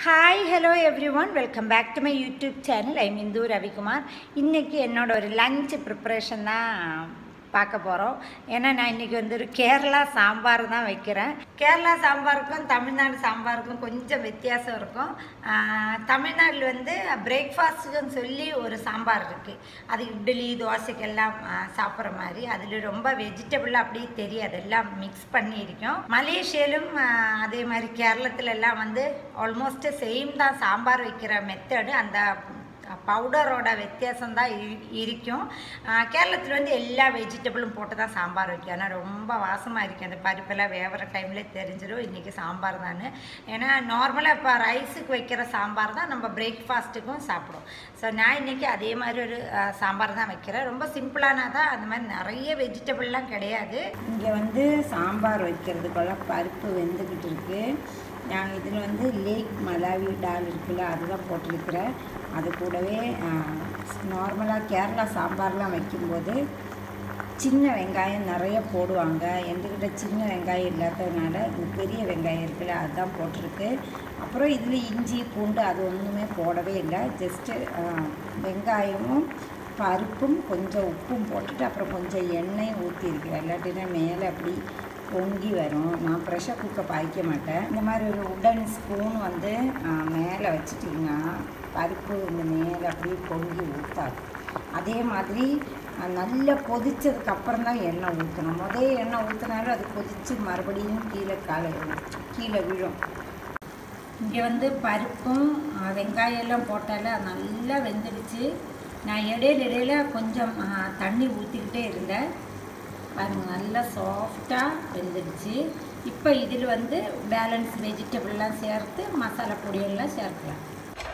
hi hello everyone welcome back to my YouTube channel I Indu Ravikumar இன்றைக்கி என்னோட ஒரு lunch preparation தான் பார்க்க போகிறோம் ஏன்னா நான் இன்றைக்கி வந்து ஒரு கேரளா சாம்பார் தான் வைக்கிறேன் கேரளா சாம்பாருக்கும் தமிழ்நாடு சாம்பாருக்கும் கொஞ்சம் வித்தியாசம் இருக்கும் ஆஹ், தமிழ்நாட்டில் வந்து பிரேக்ஃபாஸ்ட்டுக்குன்னு சொல்லி ஒரு சாம்பார் இருக்குது அது இட்லி தோசைக்கெல்லாம் ஆஹ், சாப்பிட்ற மாதிரி அதில் ரொம்ப வெஜிடபிள் அப்படியே தெரியாது எல்லாம் மிக்ஸ் பண்ணியிருக்கோம் மலேசியாலும் ஆஹ், அதே மாதிரி கேரளத்துல எல்லாம் வந்து ஆல்மோஸ்ட் சேம் தான் சாம்பார் வைக்கிற மெத்தடு அந்த பவுடரோட வித்தியாசம் தான் இருக்கும் ஆஹ் கேரளத்தில் வந்து எல்லா வெஜிடபிளும் போட்டு தான் சாம்பார் வைக்கும் ஆனால் ரொம்ப வாசமாக இருக்கும் அந்த பருப்பெல்லாம் வேகிற டைமில் தெரிஞ்சிடும் இன்றைக்கி சாம்பார் தான் ஏன்னா நார்மலாக இப்போ ரைஸுக்கு வைக்கிற சாம்பார் தான் நம்ம பிரேக்ஃபாஸ்ட்டுக்கும் சாப்பிடுவோம் ஸோ நான் இன்றைக்கி அதே மாதிரி ஒரு ஆஹ், சாம்பார் தான் வைக்கிறேன் ரொம்ப சிம்பிளானதாக அந்த மாதிரி நிறைய வெஜிடபிள்லாம் கிடையாது இங்கே வந்து சாம்பார் வைக்கிறதுக்குள்ள பருப்பு வெந்துக்கிட்டு இருக்கு நாங்கள் இதில் வந்து லேக் மலாவி டால் இருக்குல்ல அதுதான் போட்டிருக்கிறேன் அது கூடவே நார்மலாக கேரளா சாம்பார்லாம் வைக்கும்போது சின்ன வெங்காயம் நிறைய போடுவாங்க எங்ககிட்ட சின்ன வெங்காயம் இல்லாததுனால இந்த பெரிய வெங்காயம் இருக்குல்ல அதுதான் போட்டிருக்கு அப்புறம் இதில் இஞ்சி பூண்டு அது ஒன்றுமே போடவே இல்லை ஜஸ்ட்டு வெங்காயமும் பருப்பும் கொஞ்சம் உப்பும் போட்டுட்டு அப்புறம் கொஞ்சம் எண்ணெய் ஊற்றிருக்கிறேன் இல்லாட்டினா மேலே அப்படி பொங்கி வரும் நான் ப்ரெஷர் குக்கர் பாய்க்க மாட்டேன் இந்த மாதிரி ஒரு உடன் ஸ்பூன் வந்து ஆஹ், மேலே வச்சுட்டிங்கன்னா பருப்பு இந்த மேலே அப்படியே பொங்கி ஊற்றாது அதே மாதிரி அஹ், நல்லா கொதிச்சதுக்கு அப்புறம் தான் எண்ணெய் ஊற்றணும் முதல் எண்ணெய் ஊற்றினாலும் அது கொதித்து மறுபடியும் கீழே காலை கீழே விழும் இங்கே வந்து பருப்பும் அஹ், வெங்காயம் எல்லாம் போட்டால அது நல்லா வெந்துடுச்சு நான் இடையில இடையில கொஞ்சம் அஹ், தண்ணி ஊற்றிக்கிட்டே இருந்தேன் பாருங்க நல்லா சாஃப்டாக வெந்துடுச்சு இப்போ இதில் வந்து பேலன்ஸ் வெஜிடபிள்லாம் சேர்த்து மசாலா பொடியெல்லாம் சேர்க்கலாம்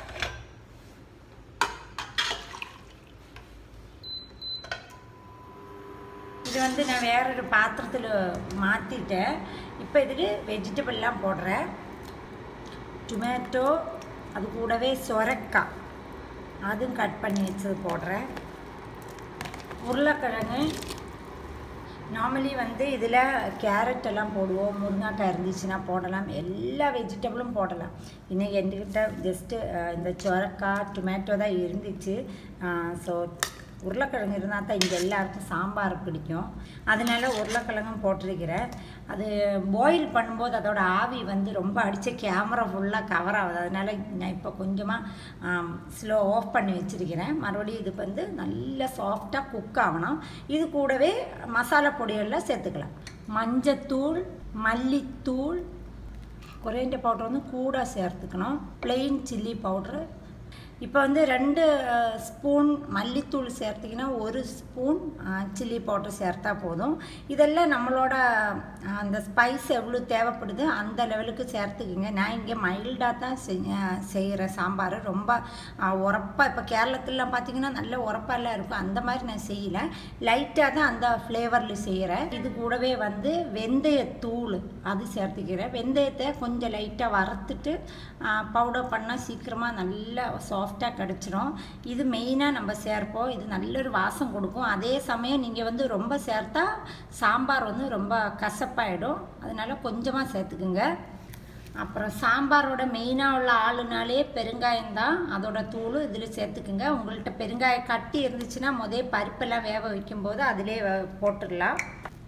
இது வந்து நான் வேறொரு பாத்திரத்தில் மாற்றிட்டேன் இப்போ இதில் வெஜிடபிள்லாம் போடுறேன் டொமேட்டோ அது கூடவே சொரக்காய் அதுவும் கட் பண்ணி வச்சது போடுறேன் உருளைக்கிழங்கு நார்மலி வந்து இதில் கேரட் எல்லாம் போடுவோம் முருங்கைக்காய் இருந்துச்சுன்னா போடலாம் எல்லா வெஜிடபிளும் போடலாம் இன்றைக்கி என்கிட்ட ஜஸ்ட்டு இந்த சொரக்காய் டொமேட்டோ தான் இருந்துச்சு ஸோ உருளைக்கிழங்கு இருந்தால் தான் இங்கே எல்லாருக்கும் சாம்பார் பிடிக்கும் அதனால உருளைக்கிழங்கும் போட்டிருக்கிறேன் அது பாயில் பண்ணும்போது அதோட ஆவி வந்து ரொம்ப அடித்த கேமரா ஃபுல்லாக கவர் ஆகுது அதனால நான் இப்போ கொஞ்சமாக ஸ்லோ ஆஃப் பண்ணி வச்சுருக்கிறேன் மறுபடியும் இது வந்து நல்ல சாஃப்டாக குக் ஆகணும் இது கூடவே மசாலா பொடியெல்லாம் சேர்த்துக்கலாம் மஞ்சத்தூள் மல்லித்தூள் கொரியண்டர் பவுடர் வந்து கூட சேர்த்துக்கணும் plain சில்லி பவுட்ரு இப்போ வந்து ரெண்டு ஸ்பூன் மல்லித்தூள் சேர்த்திங்கன்னா ஒரு ஸ்பூன் சில்லி பவுடர் சேர்த்தா போதும் இதெல்லாம் நம்மளோட அஹ், அந்த ஸ்பைஸ் எவ்வளோ தேவைப்படுது அந்த லெவலுக்கு சேர்த்துக்குங்க நான் இங்கே மைல்டாக தான் செய்கிறேன் சாம்பார் ரொம்ப உரப்பாக இப்போ கேரளத்துலலாம் பார்த்தீங்கன்னா நல்ல உரப்பாலாம் இருக்கும் அந்த மாதிரி நான் செய்யலை லைட்டாக தான் அந்த ஃப்ளேவரில் செய்கிறேன் இது கூடவே வந்து வெந்தயத்தூள் அது சேர்த்துக்கிறேன் வெந்தயத்தை கொஞ்சம் லைட்டாக வறுத்துட்டு பவுடர் பண்ணால் சீக்கிரமாக நல்லா சாஃப்டாக கிடச்சிரும் இது மெயினாக நம்ம சேர்ப்போம் இது நல்ல ஒரு வாசம் கொடுக்கும் அதே சமயம் நீங்கள் வந்து ரொம்ப சேர்த்தா சாம்பார் வந்து ரொம்ப கசப்பாயிடும் அதனால கொஞ்சமாக சேர்த்துக்குங்க அப்புறம் சாம்பாரோட மெயினாக உள்ள ஆளுனாலே பெருங்காயம் தான் அதோட தூள் இதில் சேர்த்துக்குங்க உங்கள்கிட்ட பெருங்காயம் கட்டி இருந்துச்சுன்னா முதல் பருப்பெல்லாம் வேக வைக்கும்போது அதிலே வ- போட்டுடலாம்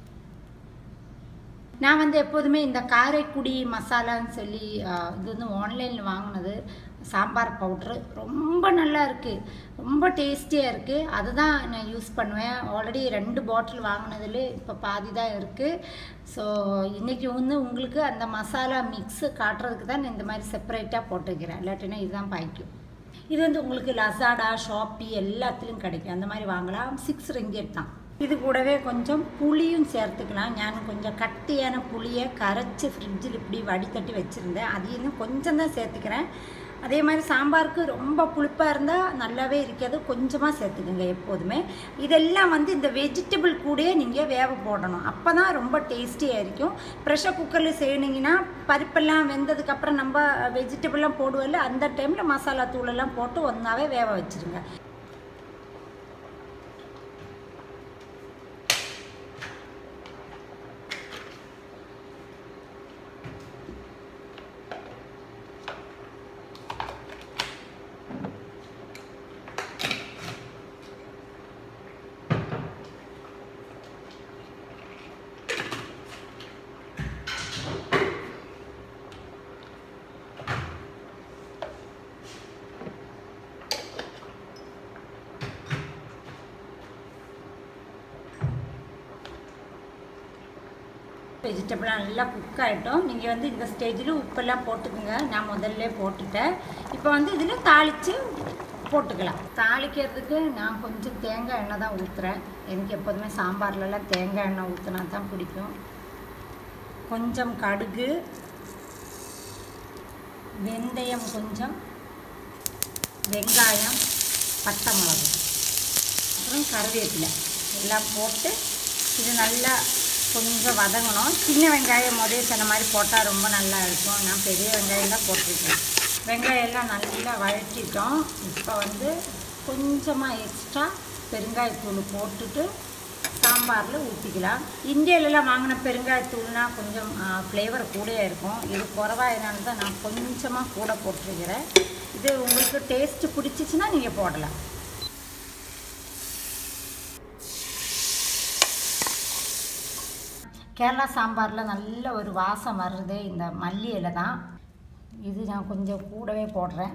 நான் வந்து எப்போதுமே இந்த காரைக்குடி மசாலான்னு சொல்லி ஆ, இது வந்து ஆன்லைனில் வாங்கினது சாம்பார் பவுட்ரு ரொம்ப நல்லா இருக்குது ரொம்ப டேஸ்டியாக இருக்குது அதுதான் நான் யூஸ் பண்ணுவேன் ஆல்ரெடி ரெண்டு பாட்டில் வாங்கினதுல இப்போ பாதி தான் இருக்குது ஸோ இன்றைக்கி வந்து உங்களுக்கு அந்த மசாலா மிக்ஸு காட்டுறதுக்கு தான் நான் இந்த மாதிரி செப்பரேட்டாக போட்டுக்கிறேன் இல்லாட்டினா இதுதான் பாய்க்கும் இது வந்து உங்களுக்கு லசாடா ஷாப்பி எல்லாத்துலேயும் கிடைக்கும் அந்த மாதிரி வாங்கலாம் சிக்ஸ் ரிங்கெட் தான் இது கூடவே கொஞ்சம் புளியும் சேர்த்துக்கலாம் நான் கொஞ்சம் கட்டியான புளியை கரைச்சி ஃப்ரிட்ஜில் இப்படி வடித்தட்டி வச்சுருந்தேன் அதையும் கொஞ்சம் தான் சேர்த்துக்கிறேன் அதே மாதிரி சாம்பாருக்கு ரொம்ப புளிப்பாக இருந்தால் நல்லாவே இருக்காது கொஞ்சமாக சேர்த்துக்குங்க எப்போதுமே இதெல்லாம் வந்து இந்த வெஜிடபிள் கூடயே நீங்கள் வேக போடணும் அப்போ தான் ரொம்ப டேஸ்டியாக இருக்கும் ப்ரெஷர் குக்கரில் செய்யணுங்கன்னா பருப்பெல்லாம் வெந்ததுக்கப்புறம் நம்ம வெஜிடபிள்லாம் போடுவோம்ல அந்த டைமில் மசாலா தூளெல்லாம் போட்டு ஒன்றாவே வேக வச்சுருங்க வெஜிடபிளாக நல்லா குக் ஆகிட்டோம் நீங்கள் வந்து இந்த ஸ்டேஜில் உப்பெல்லாம் போட்டுக்குங்க நான் முதல்ல போட்டுட்டேன் இப்போ வந்து இதில் தாளித்து போட்டுக்கலாம் தாளிக்கிறதுக்கு நான் கொஞ்சம் தேங்காய் எண்ணெய் தான் ஊற்றுறேன் எனக்கு எப்போதுமே சாம்பார்லலாம் தேங்காய் எண்ணெய் ஊற்றினா தான் பிடிக்கும் கொஞ்சம் கடுகு வெந்தயம் கொஞ்சம் வெங்காயம் பட்டை மிளகு அப்புறம் கருவேப்பிலை எல்லாம் போட்டு இது நல்லா கொஞ்சம் வதங்கணும் சின்ன வெங்காயம் முதல்ல சொன்ன மாதிரி போட்டால் ரொம்ப நல்லா இருக்கும் நான் பெரிய வெங்காயம் தான் போட்டிருக்கேன் வெங்காயம் எல்லாம் நல்லா வழட்டிட்டோம் இப்போ வந்து கொஞ்சமாக எக்ஸ்ட்ரா பெருங்காயத்தூள் போட்டுட்டு சாம்பாரில் ஊற்றிக்கலாம் இந்தியாவிலலாம் வாங்கின பெருங்காயத்தூள்னா கொஞ்சம் ஃப்ளேவர் கூடயே இருக்கும் இது குறவாயனால தான் நான் கொஞ்சமாக கூட போட்டிருக்கிறேன் இது உங்களுக்கு டேஸ்ட்டு பிடிச்சிச்சின்னா நீங்கள் போடலாம் கேரளா சாம்பாரில் நல்ல ஒரு வாசம் வருது இந்த மல்லி இலை தான் இது நான் கொஞ்சம் கூடவே போடுறேன்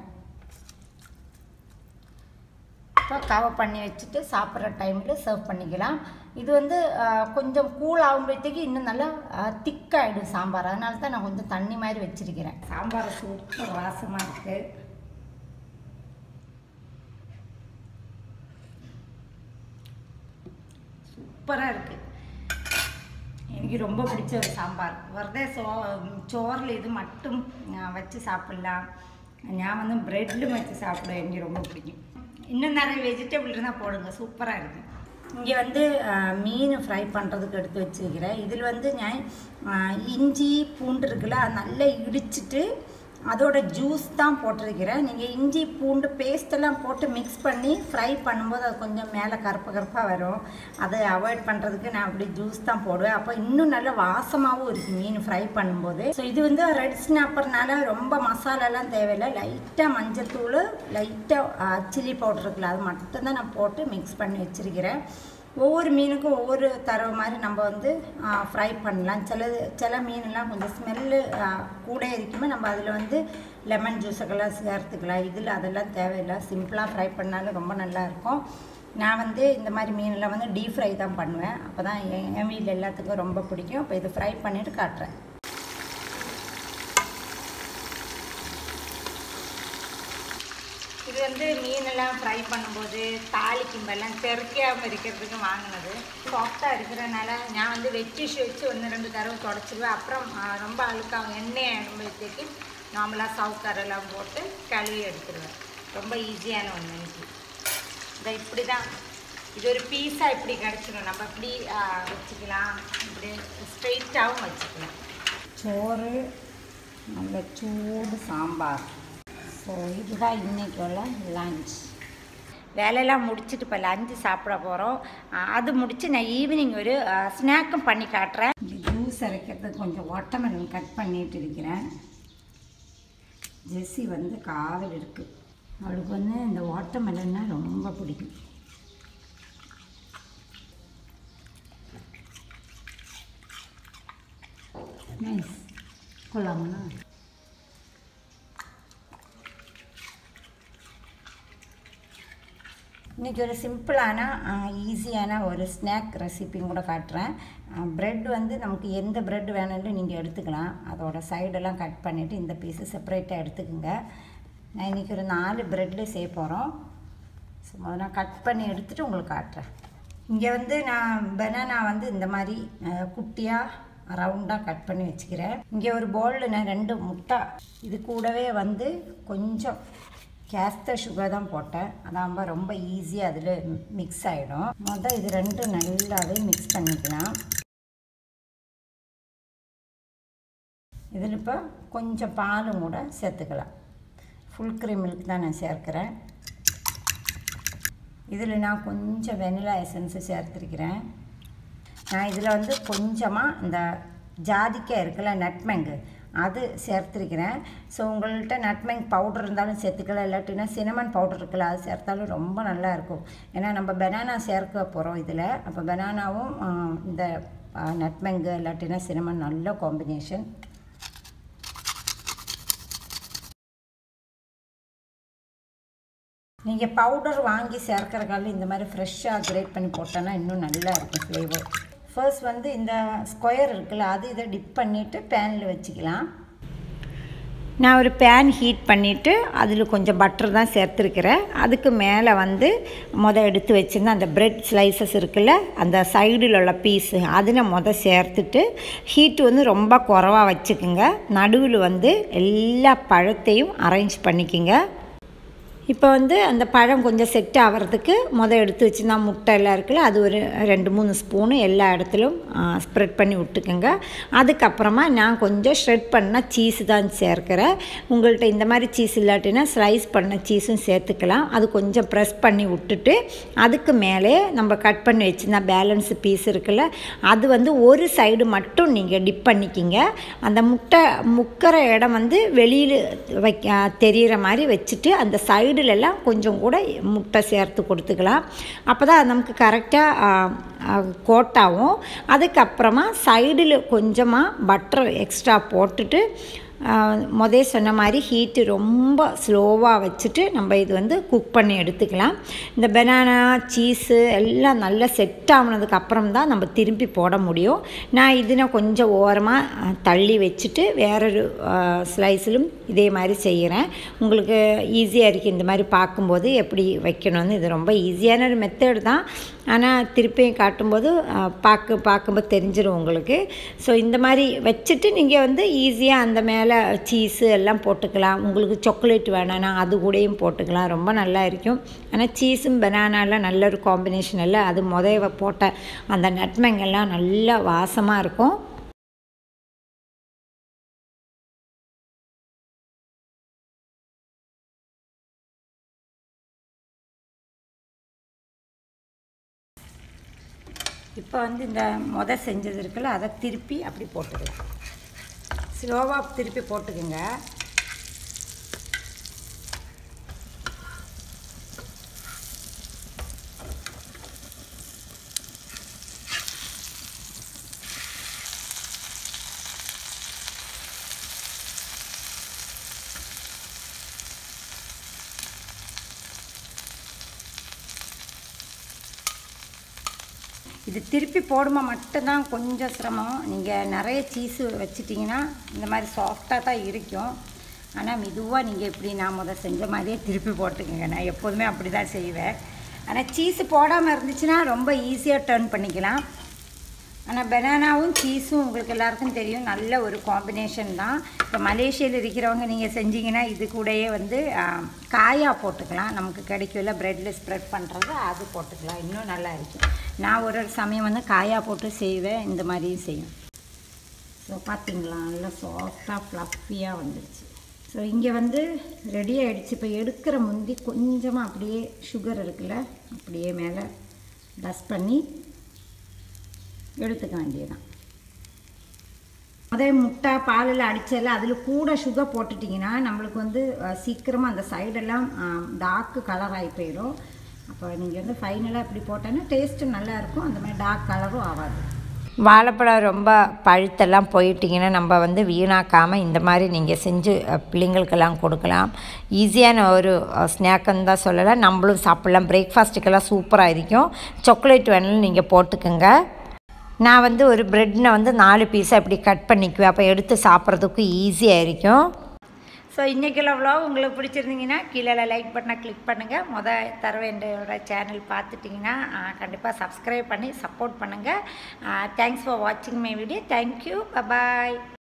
இப்போ கவர் பண்ணி வச்சுட்டு சாப்பிட்ற டைமில் சர்வ் பண்ணிக்கலாம் இது வந்து ஆஹ், கொஞ்சம் கூல் ஆகும்போഴത്തേக்கு இன்னும் நல்லா திக்காகிடும் சாம்பார் அதனால தான் நான் கொஞ்சம் தண்ணி மாதிரி வச்சுருக்கிறேன் சாம்பார் சூப்பர் வாசமாக இருக்குது சூப்பராக இருக்குது எனக்கு ரொம்ப பிடிச்ச ஒரு சாம்பார் வரதே சோ சோறில் இது மட்டும் நான் வச்சு சாப்பிட்லாம் நான் வந்து ப்ரெட்லும் வச்சு சாப்பிட எனக்கு ரொம்ப பிடிக்கும் இன்னும் நிறைய வெஜிடபிள் இருந்தால் போடுங்க சூப்பராக இருக்குது இங்கே வந்து அஹ், மீன் ஃப்ரை பண்ணுறதுக்கு எடுத்து வச்சுருக்கிறேன் இதில் வந்து நான் அஹ், இஞ்சி பூண்டு இருக்குல்ல அது நல்லா இடிச்சிட்டு அதோட ஜூஸ் தான் போட்டிருக்கிறேன் நீங்கள் இஞ்சி பூண்டு பேஸ்ட்டெல்லாம் போட்டு மிக்ஸ் பண்ணி ஃப்ரை பண்ணும்போது அது கொஞ்சம் மேலே கருப்பு கருப்பாக வரும் அதை அவாய்ட் பண்ணுறதுக்கு நான் அப்படி ஜூஸ் தான் போடுவேன் அப்போ இன்னும் நல்ல வாசமாகவும் இருக்குது மீன் ஃப்ரை பண்ணும்போது ஸோ இது வந்து ரெட் ஸ்னாப்பர்னால ரொம்ப மசாலாலாம் தேவையில்லை லைட்டாக மஞ்சத்தூள் லைட்டாக சில்லி பவுடர் இருக்குல்ல அது மட்டும்தான் நான் போட்டு மிக்ஸ் பண்ணி வச்சுருக்கிறேன் ஒவ்வொரு மீனுக்கும் ஒவ்வொரு தரவு மாதிரி நம்ம வந்து ஃப்ரை பண்ணலாம் சில சில மீனெல்லாம் கொஞ்சம் ஸ்மெல்லு கூட இருக்குமே நம்ம அதில் வந்து லெமன் ஜூஸுக்கெல்லாம் சேர்த்துக்கலாம் இதில் அதெல்லாம் தேவையில்லை சிம்பிளாக ஃப்ரை பண்ணாலும் ரொம்ப நல்லா இருக்கும் நான் வந்து இந்த மாதிரி மீனெல்லாம் வந்து டீப் ஃப்ரை தான் பண்ணுவேன் அப்போ தான் என் என் வீட்டில் எல்லாத்துக்கும் ரொம்ப பிடிக்கும் இப்போ இது ஃப்ரை பண்ணிவிட்டு காட்டுறேன் இது வந்து மீனெல்லாம் ஃப்ரை பண்ணும்போது தாளிக்கும்பெல்லாம் தெறிக்காமல் இருக்கிறதுக்கு வாங்கினது சாஃப்டாக இருக்கிறனால நான் வந்து வெட்டிஷ் வச்சு ஒன்று ரெண்டு தடவை தொடச்சிடுவேன் அப்புறம் ஆ, ரொம்ப அழுக்காகும் எண்ணெய் ஆடும்போதேக்கு நார்மலாக சவுக்காரெல்லாம் போட்டு கழுவி எடுத்துடுவேன் ரொம்ப ஈஸியான ஒன்று எனக்கு இந்த இப்படி தான் இது ஒரு பீஸாக இப்படி கிடச்சிடும் நம்ம இப்படி ஆ, வச்சுக்கலாம் இப்படி ஸ்ட்ரெயிட்டாகவும் வச்சுக்கலாம் சோறு நல்ல சூடு சாம்பார் ஸோ இதுதான் இன்னைக்கு உள்ள லஞ்ச் வேலையெல்லாம் முடிச்சுட்டு இப்போ லஞ்சு சாப்பிட போகிறோம் அது முடித்து நான் ஈவினிங் ஒரு ஸ்நாக்கும் பண்ணி காட்டுறேன் ஜூஸ் அரைக்கிறதுக்கு கொஞ்சம் வாட்டர்மெலன் கட் பண்ணிட்டு இருக்கிறேன் ஜெஸ்ஸி வந்து காவல் இருக்குது அவளுக்கு வந்து இந்த வாட்டர்மெலன்னா ரொம்ப பிடிக்கும் நைஸ் கொள்ளாமண்ணா இன்றைக்கி ஒரு சிம்பிளான ஈஸியான ஒரு ஸ்நாக் ரெசிபியும் கூட காட்டுறேன் ப்ரெட் வந்து நமக்கு எந்த ப்ரெட் வேணும்னு நீங்கள் எடுத்துக்கலாம் அதோட சைடெல்லாம் கட் பண்ணிவிட்டு இந்த பீஸு செப்பரேட்டாக எடுத்துக்கோங்க நான் இன்றைக்கி ஒரு நாலு ப்ரெட்டில் செய்ய போகிறோம் ஸோ முதல்ல நான் கட் பண்ணி எடுத்துகிட்டு உங்களுக்கு காட்டுறேன் இங்கே வந்து நான் பெனானா வந்து இந்த மாதிரி அஹ், குட்டியாக ரவுண்டாக கட் பண்ணி வச்சுக்கிறேன் இங்கே ஒரு பவுலில் நான் ரெண்டு முட்டை இது கூடவே வந்து கொஞ்சம் கேஸ்டர் சுகர் தான் போட்டேன் அதாம்ப ரொம்ப ஈஸியாக அதில் மிக்ஸ் ஆகிடும் மொதல் இது ரெண்டும் நல்லாவே மிக்ஸ் பண்ணிக்கலாம் இதில் இப்போ கொஞ்சம் பாலும் கூட சேர்த்துக்கலாம் ஃபுல் க்ரீம் மில்க் தான் நான் சேர்க்குறேன் இதில் நான் கொஞ்சம் வெனிலா எசன்ஸு சேர்த்துருக்கிறேன் நான் இதில் வந்து கொஞ்சமாக இந்த ஜாதிக்காய் இருக்குல்ல நட்மெங்கு அது சேர்த்துருக்கிறேன் ஸோ உங்கள்கிட்ட நட்மெங் பவுடர் இருந்தாலும் சேர்த்துக்கலாம் இல்லாட்டினா சினமன் பவுடர் இருக்குல்ல அது சேர்த்தாலும் ரொம்ப நல்லா இருக்கும் ஏன்னா நம்ம பெனானா சேர்க்க போகிறோம் இதில் அப்போ பெனானாவும் ஆ, இந்த நட்மெங்கு இல்லாட்டினா சினமன் நல்ல காம்பினேஷன் நீங்கள் பவுடர் வாங்கி சேர்க்கறக்கால இந்த மாதிரி ஃப்ரெஷ்ஷாக கிரேட் பண்ணி போட்டோன்னா இன்னும் நல்லா இருக்கும் ஃப்ளேவர் ஃபர்ஸ்ட் வந்து இந்த ஸ்கொயர் இருக்குல்ல அது இதை டிப் பண்ணிவிட்டு பேனில் வச்சுக்கலாம் நான் ஒரு பேன் ஹீட் பண்ணிவிட்டு அதில் கொஞ்சம் பட்டர் தான் சேர்த்துருக்கிறேன் அதுக்கு மேலே வந்து மொதல் எடுத்து வச்சுருந்த அந்த பிரெட் ஸ்லைசஸ் இருக்குல்ல அந்த சைடில் உள்ள பீஸு அதில் மொதல் சேர்த்துட்டு ஹீட் வந்து ரொம்ப குறவாக வச்சுக்குங்க நடுவில் வந்து எல்லா பழத்தையும் அரேஞ்ச் பண்ணிக்கோங்க இப்போ வந்து அந்த பழம் கொஞ்சம் செட் ஆகிறதுக்கு மொதல் எடுத்து வச்சுருந்தா முட்டை எல்லாம் இருக்குல்ல அது ஒரு ரெண்டு மூணு ஸ்பூனு எல்லா இடத்துலையும் ஸ்ப்ரெட் பண்ணி விட்டுக்குங்க அதுக்கப்புறமா நான் கொஞ்சம் ஷ்ரெட் பண்ண சீஸ் தான் சேர்க்கிறேன் உங்கள்கிட்ட இந்த மாதிரி சீஸ் இல்லாட்டினா ஸ்லைஸ் பண்ண சீஸும் சேர்த்துக்கலாம் அது கொஞ்சம் ப்ரெஸ் பண்ணி விட்டுட்டு அதுக்கு மேலே நம்ம கட் பண்ணி வச்சுருந்தா பேலன்ஸ் பீஸ் இருக்குல்ல அது வந்து ஒரு சைடு மட்டும் நீங்கள் டிப் பண்ணிக்கிங்க அந்த முட்டை முக்கிற இடம் வந்து வெளியில் வைக்க தெரிகிற மாதிரி வச்சுட்டு அந்த சைடு சைடுலெல்லாம் கொஞ்சம் கூட முட்டை சேர்த்து கொடுத்துக்கலாம் அப்போ தான் நமக்கு கரெக்டாக கோட்டாகும் அதுக்கப்புறமா சைடில் கொஞ்சமாக பட்டர் எக்ஸ்ட்ரா போட்டுட்டு முதே சொன்ன மாதிரி ஹீட்டு ரொம்ப ஸ்லோவாக வச்சுட்டு நம்ம இது வந்து குக் பண்ணி எடுத்துக்கலாம் இந்த பனானா சீஸு எல்லாம் நல்லா செட் ஆனதுக்கு அப்புறம் தான் நம்ம திருப்பி போட முடியும் நான் இதில் கொஞ்சம் ஓரமாக தள்ளி வச்சுட்டு வேறொரு ஸ்லைஸிலும் இதே மாதிரி செய்கிறேன் உங்களுக்கு ஈஸியாக இருக்குது இந்த மாதிரி பார்க்கும்போது எப்படி வைக்கணும்னு இது ரொம்ப ஈஸியான ஒரு மெத்தட் தான் ஆனால் திருப்பியும் காட்டும்போது பார்க்க பார்க்கும்போது தெரிஞ்சிடும் உங்களுக்கு ஸோ இந்த மாதிரி வச்சுட்டு நீங்கள் வந்து ஈஸியாக அந்த மேலே சீஸு எல்லாம் போட்டுக்கலாம் உங்களுக்கு சாக்லேட் வேணான்னா அது கூடயும் போட்டுக்கலாம் ரொம்ப நல்லா இருக்கும் ஆனால் சீஸும் பனானாலாம் நல்ல ஒரு காம்பினேஷன் இல்லை அது முதவ போட்ட அந்த நட்மெங்கெல்லாம் நல்லா வாசமாக இருக்கும் இப்போ வந்து இந்த மொதல் செஞ்சது இருக்குல்ல அதை திருப்பி அப்படி போட்டுக்கலாம் ஸ்லோவாக திருப்பி போட்டுக்குங்க இது திருப்பி போடுமா மட்டும்தான் கொஞ்சம் சிரமம் நீங்கள் நிறைய சீஸு வச்சிட்டிங்கன்னா இந்த மாதிரி சாஃப்டாக தான் இருக்கும் ஆனால் மெதுவாக நீங்கள் எப்படி நான் முதல் செஞ்ச மாதிரியே திருப்பி போட்டுக்கோங்க நான் எப்போதுமே அப்படி தான் செய்வேன் ஆனால் சீஸு போடாமல் இருந்துச்சுன்னா ரொம்ப ஈஸியாக டர்ன் பண்ணிக்கலாம் ஆனால் பனானாவும் சீஸும் உங்களுக்கு எல்லாருக்கும் தெரியும் நல்ல ஒரு காம்பினேஷன் தான் இப்போ மலேசியாவில் இருக்கிறவங்க நீங்கள் செஞ்சீங்கன்னா இது கூடயே வந்து காயா போட்டுக்கலாம் நமக்கு கிடைக்கல ப்ரெட்டில் ஸ்ப்ரெட் பண்ணுறது அது போட்டுக்கலாம் இன்னும் நல்லா இருக்கும் நான் ஒரு ஒரு சமயம் வந்து காயா போட்டு செய்வேன் இந்த மாதிரியும் செய்யும் ஸோ பார்த்தீங்களா நல்லா சாஃப்டாக ஃப்ளஃபியாக வந்துருச்சு ஸோ இங்கே வந்து ரெடி ஆகிடுச்சு இப்போ எடுக்கிற முந்தி கொஞ்சமாக அப்படியே சுகர் இருக்குல்ல அப்படியே மேலே டஸ்ட் பண்ணி எடுத்துக்க வேண்டியதுதான் அதே முட்டை பாலில் அடிச்சல அதில் கூட சுகர் போட்டுட்டிங்கன்னா நம்மளுக்கு வந்து சீக்கிரமாக அந்த சைடெல்லாம் டார்க்கு கலர் ஆகி போயிடும் அப்போ நீங்கள் வந்து ஃபைனலாக இப்படி போட்டோன்னா டேஸ்ட்டு நல்லாயிருக்கும் அந்த மாதிரி டார்க் கலரும் ஆகாது வாழைப்பழம் ரொம்ப பழுத்தெல்லாம் போயிட்டிங்கன்னா நம்ம வந்து வீணாக்காமல் இந்த மாதிரி நீங்கள் செஞ்சு பிள்ளைங்களுக்கெல்லாம் கொடுக்கலாம் ஈஸியான ஒரு ஸ்நாக்குன்னு தான் சொல்லலாம் நம்மளும் சாப்பிட்லாம் பிரேக்ஃபாஸ்ட்டுக்கெல்லாம் சூப்பராக இருக்கும் சாக்லேட் வேணாலும் நீங்கள் போட்டுக்கோங்க நான் வந்து ஒரு ப்ரெட்னை வந்து நாலு பீஸாக இப்படி கட் பண்ணிக்குவேன் அப்போ எடுத்து சாப்பிட்றதுக்கு ஈஸியாக இருக்கும் ஸோ இன்றைக்குள்ள விலாக் உங்களுக்கு பிடிச்சிருந்தீங்கன்னா கீழே லைக் பட்டனை கிளிக் பண்ணுங்கள் மொதல் தரவை என்னோட சேனல் பார்த்துட்டிங்கன்னா கண்டிப்பாக சப்ஸ்கிரைப் பண்ணி சப்போர்ட் பண்ணுங்கள் தேங்க்ஸ் ஃபார் வாட்சிங் மை வீடியோ தேங்க்யூ பபாய்